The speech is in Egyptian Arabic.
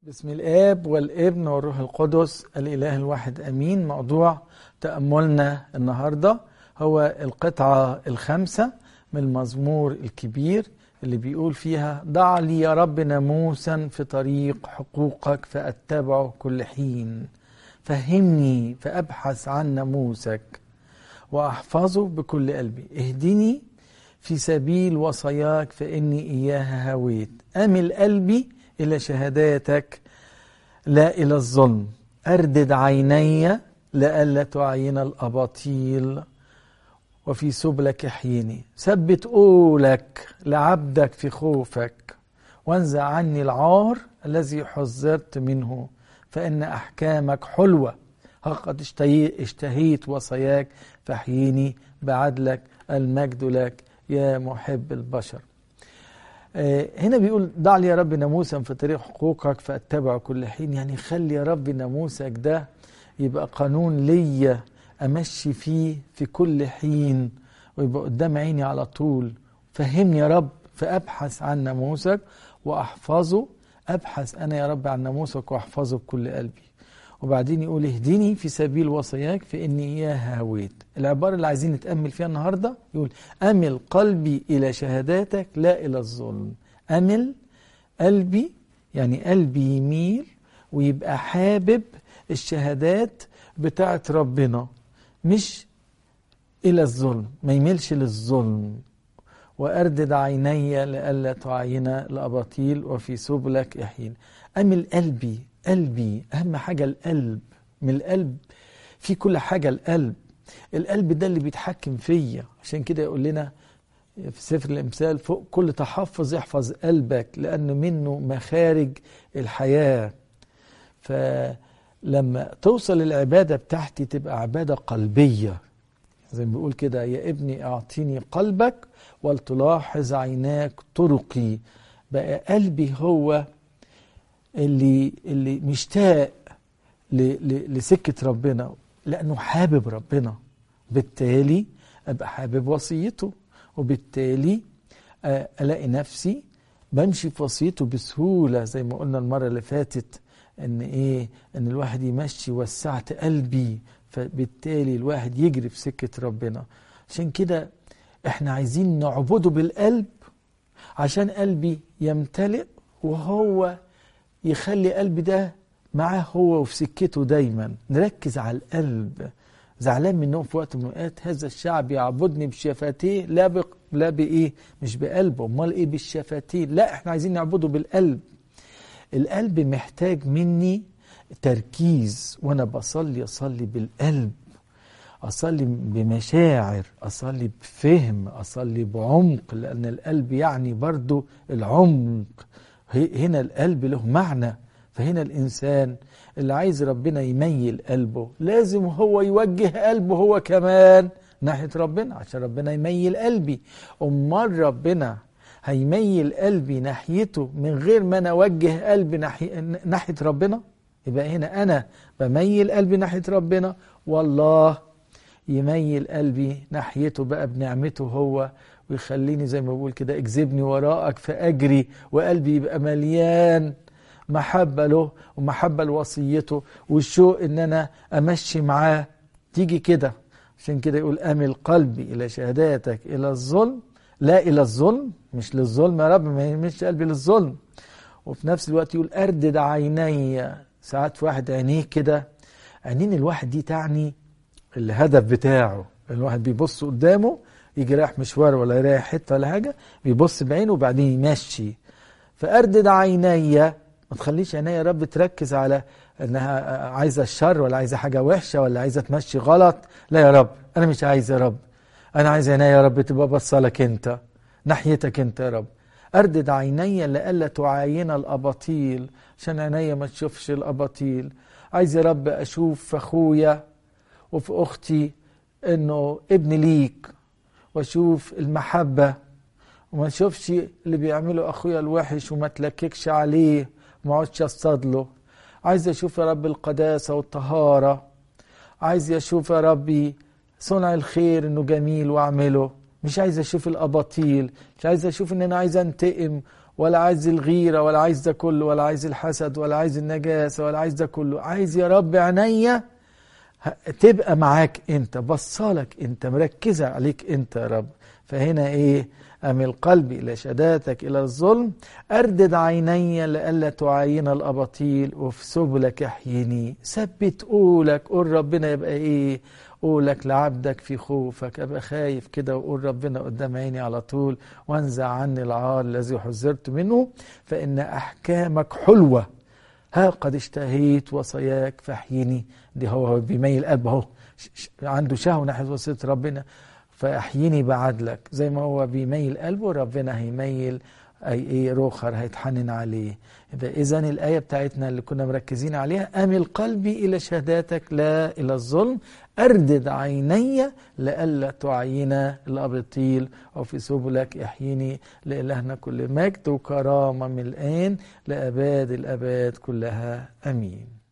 بسم الآب والابن والروح القدس الإله الواحد أمين موضوع تأملنا النهاردة هو القطعة الخامسة من المزمور الكبير اللي بيقول فيها ضع لي يا رب ناموسا في طريق حقوقك فأتبعه كل حين فهمني فأبحث عن ناموسك وأحفظه بكل قلبي اهدني في سبيل وصاياك فإني إياها هويت أمل قلبي إلى شهاداتك لا إلى الظلم أردد عيني لئلا تعين الأباطيل وفي سبلك احيني ثبت قولك لعبدك في خوفك وانزع عني العار الذي حذرت منه فإن أحكامك حلوة قد اشتهيت وصاياك فاحييني بعدلك المجد لك يا محب البشر هنا بيقول ضع لي يا رب ناموسا في طريق حقوقك فاتبعه كل حين يعني خلي يا رب ناموسك ده يبقى قانون ليا امشي فيه في كل حين ويبقى قدام عيني على طول فهمني يا رب فابحث عن ناموسك واحفظه ابحث انا يا رب عن ناموسك واحفظه بكل قلبي وبعدين يقول اهدني في سبيل وصاياك فاني اياها هويت العباره اللي عايزين نتامل فيها النهارده يقول امل قلبي الى شهاداتك لا الى الظلم امل قلبي يعني قلبي يميل ويبقى حابب الشهادات بتاعت ربنا مش الى الظلم ما يميلش للظلم واردد عيني لئلا تعين الاباطيل وفي سبلك احين امل قلبي قلبي اهم حاجه القلب من القلب في كل حاجه القلب القلب ده اللي بيتحكم فيا عشان كده يقول لنا في سفر الامثال فوق كل تحفظ احفظ قلبك لان منه مخارج الحياه فلما توصل العباده بتاعتي تبقى عباده قلبيه زي ما بيقول كده يا ابني اعطيني قلبك ولتلاحظ عيناك طرقي بقى قلبي هو اللي اللي مشتاق لسكه ربنا لانه حابب ربنا بالتالي ابقى حابب وصيته وبالتالي الاقي نفسي بمشي في وصيته بسهوله زي ما قلنا المره اللي فاتت ان ايه ان الواحد يمشي وسعت قلبي فبالتالي الواحد يجري في سكه ربنا عشان كده احنا عايزين نعبده بالقلب عشان قلبي يمتلئ وهو يخلي قلبي ده معاه هو وفي سكته دايما نركز على القلب زعلان منهم في وقت من الاوقات هذا الشعب يعبدني بشفتيه لا بق لا بايه مش بقلبه امال ايه بالشفتين لا احنا عايزين نعبده بالقلب القلب محتاج مني تركيز وانا بصلي اصلي بالقلب اصلي بمشاعر اصلي بفهم اصلي بعمق لان القلب يعني برضو العمق هنا القلب له معنى فهنا الانسان اللي عايز ربنا يميل قلبه لازم هو يوجه قلبه هو كمان ناحيه ربنا عشان ربنا يميل قلبي امال ربنا هيميل قلبي ناحيته من غير ما انا اوجه قلبي ناحيه ناحيه ربنا يبقى هنا انا بميل قلبي ناحيه ربنا والله يميل قلبي ناحيته بقى بنعمته هو ويخليني زي ما بقول كده اجذبني وراءك فاجري وقلبي يبقى مليان محبه له ومحبه لوصيته والشوق ان انا امشي معاه تيجي كده عشان كده يقول امل قلبي الى شهاداتك الى الظلم لا الى الظلم مش للظلم يا رب ما يمشي قلبي للظلم وفي نفس الوقت يقول اردد عيني ساعات في واحد عينيه كده عينين الواحد دي تعني الهدف بتاعه الواحد بيبص قدامه يجي رايح مشوار ولا رايح حته ولا حاجه بيبص بعينه وبعدين يمشي فاردد عيني ما تخليش عيني يا رب تركز على انها عايزه الشر ولا عايزه حاجه وحشه ولا عايزه تمشي غلط لا يا رب انا مش عايز يا رب انا عايز عيني يا رب تبقى بصلك انت ناحيتك انت يا رب اردد عيني لئلا تعاين الاباطيل عشان عيني ما تشوفش الاباطيل عايز يا رب اشوف في اخويا وفي اختي انه ابن ليك واشوف المحبه وما اشوفش اللي بيعمله اخويا الوحش وما تلككش عليه وما اقعدش اصطاد له عايز اشوف يا رب القداسه والطهاره عايز اشوف يا ربي صنع الخير انه جميل واعمله مش عايز اشوف الاباطيل مش عايز اشوف ان انا عايز انتقم ولا عايز الغيرة ولا عايز ده كله ولا عايز الحسد ولا عايز النجاسة ولا عايز ده كله عايز يا رب عينيا تبقى معاك انت بصالك انت مركزة عليك انت يا رب فهنا ايه أمل قلبي إلى شداتك إلى الظلم أردد عيني لئلا تعاين الأباطيل وفي سبلك احيني ثبت قولك قول ربنا يبقى إيه قولك لعبدك في خوفك أبقى خايف كده وقول ربنا قدام عيني على طول وانزع عني العار الذي حذرت منه فإن أحكامك حلوة ها قد اشتهيت وصاياك فاحيني دي هو بيميل قلب اهو عنده شهوة ناحية وصية ربنا فاحيني بعدلك زي ما هو بيميل قلبه ربنا هيميل اي ايه روخر هيتحنن عليه اذا الايه بتاعتنا اللي كنا مركزين عليها امل قلبي الى شهاداتك لا الى الظلم اردد عيني لئلا تعين الابطيل وفي سبلك احيني لالهنا كل مجد وكرامه من الان لاباد الاباد كلها امين